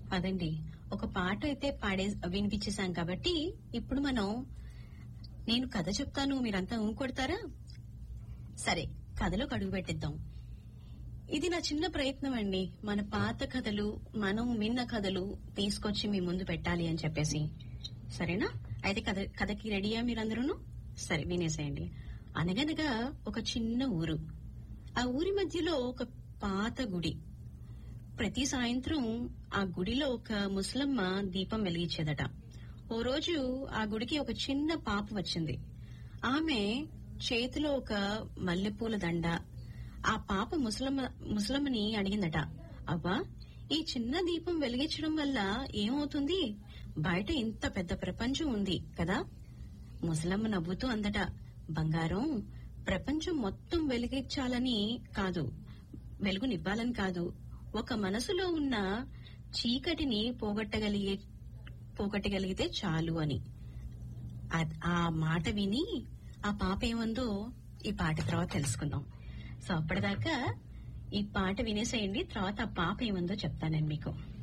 అదండి ఒక పాట అయితే పాడే వినిపించేశాం కాబట్టి ఇప్పుడు మనం నేను కథ చెప్తాను మీరంతా ఊ కొడతారా సరే కథలోకి అడుగు పెట్టిద్దాం ఇది నా చిన్న ప్రయత్నం అండి మన పాత కథలు మనం విన్న కథలు తీసుకొచ్చి మీ ముందు పెట్టాలి అని చెప్పేసి సరేనా అయితే కథ కథకి రెడీయా మీరందరూ సరే వినేసేయండి అనగనగా ఒక చిన్న ఊరు ఆ ఊరి మధ్యలో ఒక పాత గుడి ప్రతి సాయంత్రం ఆ గుడిలో ఒక ముసలమ్మ దీపం వెలిగించేదట ఓ రోజు ఆ గుడికి ఒక చిన్న పాప వచ్చింది ఆమె చేతిలో ఒక మల్లెపూల దండ ఆ పాప ముసలమ్మ ముసలమ్మని అడిగిందట అవ్వా ఈ చిన్న దీపం వెలిగించడం వల్ల ఏమవుతుంది బయట ఇంత పెద్ద ప్రపంచం ఉంది కదా ముసలమ్మ నవ్వుతూ అందట బంగారం ప్రపంచం మొత్తం వెలిగించాలని కాదు వెలుగునివ్వాలని కాదు ఒక మనసులో ఉన్న చీకటిని పోగొట్టగలిగే పోగొట్టగలిగితే చాలు అని అద్- ఆ మాట విని ఆ పాప ఏమందో ఈ పాట తర్వాత తెలుసుకుందాం సో అప్పటిదాకా ఈ పాట వినేసేయండి తర్వాత ఆ పాప ఏమందో చెప్తాను నేను మీకు